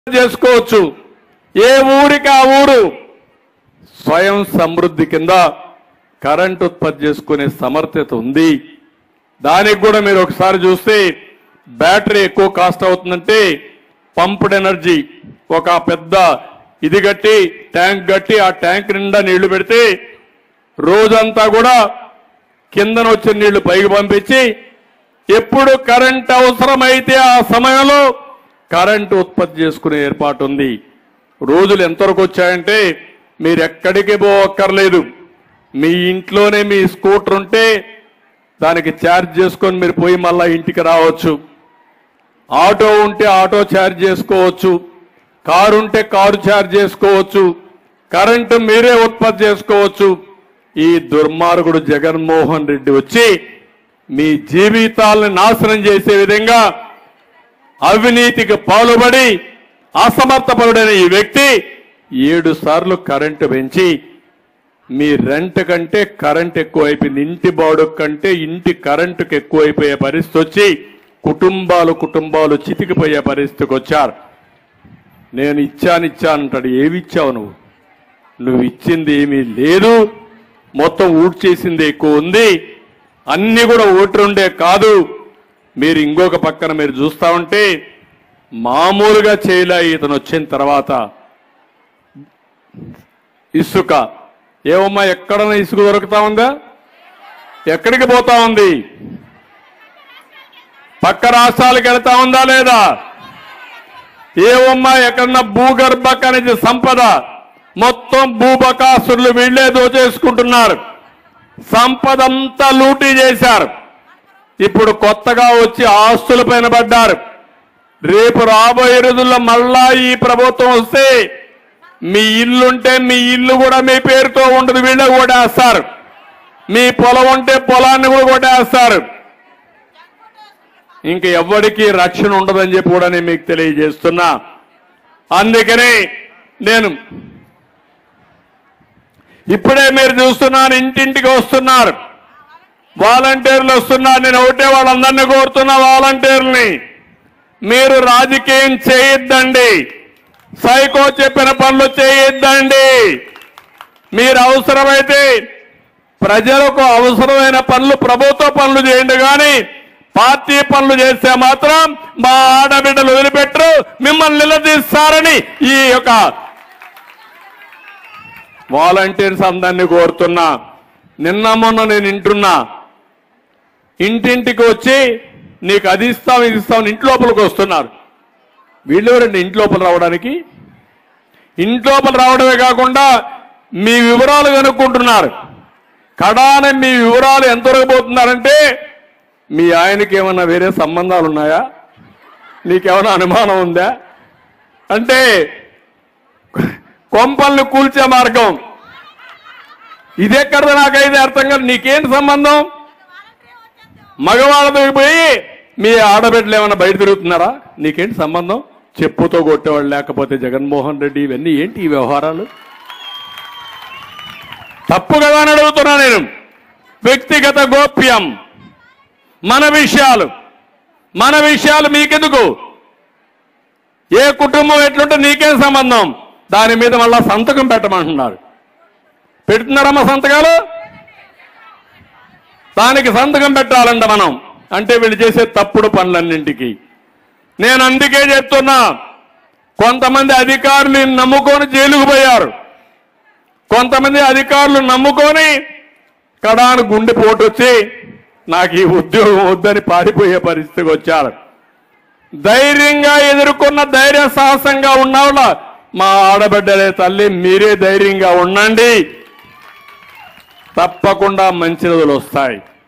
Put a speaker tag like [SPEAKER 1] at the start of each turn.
[SPEAKER 1] చేసుకోవచ్చు ఏ ఊరికి ఆ ఊరు స్వయం సమృద్ధి కింద కరెంట్ ఉత్పత్తి చేసుకునే సమర్థత ఉంది దానికి కూడా మీరు ఒకసారి చూస్తే బ్యాటరీ ఎక్కువ కాస్ట్ అవుతుందంటే పంప్డ్ ఎనర్జీ ఒక పెద్ద ఇది కట్టి ట్యాంక్ కట్టి ఆ ట్యాంక్ నిండా నీళ్లు పెడితే రోజంతా కూడా కిందన వచ్చిన నీళ్లు పైకి పంపించి ఎప్పుడు కరెంట్ అవసరమైతే ఆ సమయంలో కరెంటు ఉత్పత్తి చేసుకునే ఏర్పాటు ఉంది రోజులు ఎంతవరకు వచ్చాయంటే మీరు ఎక్కడికి పోక్కర్లేదు మీ ఇంట్లోనే మీ స్కూటర్ ఉంటే దానికి ఛార్జ్ చేసుకొని మీరు పోయి మళ్ళా ఇంటికి రావచ్చు ఆటో ఉంటే ఆటో ఛార్జ్ చేసుకోవచ్చు కారు ఉంటే కారు ఛార్జ్ చేసుకోవచ్చు కరెంటు మీరే ఉత్పత్తి చేసుకోవచ్చు ఈ దుర్మార్గుడు జగన్మోహన్ రెడ్డి వచ్చి మీ జీవితాలను నాశనం చేసే విధంగా అవినీతికి పాల్పడి అసమర్థపరుడైన ఈ వ్యక్తి ఏడు సార్లు కరెంటు పెంచి మీ రెంట్ కంటే కరెంట్ ఎక్కువైపోయింది ఇంటి బాడు కంటే ఇంటి కరెంటుకి ఎక్కువైపోయే పరిస్థితి వచ్చి కుటుంబాలు కుటుంబాలు చితికిపోయే పరిస్థితికి వచ్చారు నేను ఇచ్చాను ఇచ్చాను అంటాడు ఏమి ఇచ్చావు నువ్వు నువ్వు ఇచ్చింది ఏమీ లేదు మొత్తం ఊడ్చేసింది ఎక్కువ ఉంది అన్ని కూడా ఓట్రుండే కాదు మీరు ఇంకొక పక్కన మీరు చూస్తా ఉంటే మామూలుగా చేయలే ఇతను వచ్చిన తర్వాత ఇసుక ఏమమ్మా ఎక్కడన్నా ఇసుక దొరుకుతా ఉందా ఎక్కడికి పోతా ఉంది పక్క రాష్ట్రాలకు వెళ్తా ఉందా లేదా ఏమమ్మా ఎక్కడన్నా భూగర్భ ఖనిజ సంపద మొత్తం భూబకాసురులు వీళ్లే దోచేసుకుంటున్నారు సంపద అంతా లూటీ చేశారు ఇప్పుడు కొత్తగా వచ్చి ఆస్తుల పైన పడ్డారు రేపు రాబోయే రోజుల్లో మళ్ళా ఈ ప్రభుత్వం వస్తే మీ ఇల్లుంటే మీ ఇల్లు కూడా మీ పేరుతో ఉండదు వీళ్ళు కొట్టేస్తారు మీ పొలం ఉంటే పొలాన్ని కూడా కొట్టేస్తారు ఇంక ఎవ్వడికి రక్షణ ఉండదని చెప్పి కూడా నేను మీకు తెలియజేస్తున్నా అందుకని నేను ఇప్పుడే మీరు చూస్తున్నారు ఇంటింటికి వస్తున్నారు వాలంటీర్లు వస్తున్నారు నేను ఒకటే వాళ్ళందరినీ కోరుతున్నా వాలంటీర్ని మీరు రాజకీయం చేయొద్దండి సైకో చెప్పిన పనులు చేయొద్దండి మీరు అవసరమైతే ప్రజలకు అవసరమైన పనులు ప్రభుత్వ పనులు చేయండి కానీ పార్టీ పనులు చేస్తే మాత్రం మా ఆడబిడ్డలు వదిలిపెట్టరు మిమ్మల్ని నిలదీస్తారని ఈ యొక్క వాలంటీర్స్ అందరినీ కోరుతున్నా నిన్న మొన్న నేను వింటున్నా ఇంటింటికి వచ్చి నీకు అది ఇస్తాం ఇది ఇస్తాం ఇంటి లోపలికి వస్తున్నారు వీళ్ళు రెండు ఇంటి లోపల రావడానికి ఇంటి లోపల రావడమే కాకుండా మీ వివరాలు కనుక్కుంటున్నారు కడాన మీ వివరాలు ఎంతవరకు పోతున్నారంటే మీ ఆయనకి ఏమన్నా వేరే సంబంధాలు ఉన్నాయా నీకేమైనా అనుమానం ఉందా అంటే కొంపల్ని కూల్చే మార్గం ఇదెక్కడ నాకైతే అర్థం కాదు నీకేం సంబంధం మగవాళ్ళతో పోయి మీ ఆడబిడ్డలు ఏమైనా బయట తిరుగుతున్నారా నీకేంటి సంబంధం చెప్పుతో కొట్టేవాళ్ళు లేకపోతే జగన్మోహన్ రెడ్డి ఇవన్నీ ఏంటి ఈ వ్యవహారాలు తప్పు కదా అని అడుగుతున్నా నేను వ్యక్తిగత గోప్యం మన విషయాలు మన విషయాలు మీకెందుకు ఏ కుటుంబం ఎట్లుంటే నీకేం సంబంధం దాని మీద మళ్ళా సంతకం పెట్టమంటున్నారు పెడుతున్నారమ్మా సంతకాలు దానికి సంతకం పెట్టాలంట మనం అంటే వీళ్ళు చేసే తప్పుడు పనులన్నింటికి నేను అందుకే చెప్తున్నా కొంతమంది అధికారులు నమ్ముకొని జైలుకు పోయారు కొంతమంది అధికారులు నమ్ముకొని కడాను గుండె పోటు వచ్చి నాకు ఈ ఉద్యోగం వద్దని పారిపోయే పరిస్థితికి వచ్చారు ధైర్యంగా ఎదుర్కొన్న ధైర్య సాహసంగా ఉన్నవాళ్ళ మా ఆడబిడ్డలే తల్లి మీరే ధైర్యంగా ఉండండి తప్పకుండా మంచి రోజులు వస్తాయి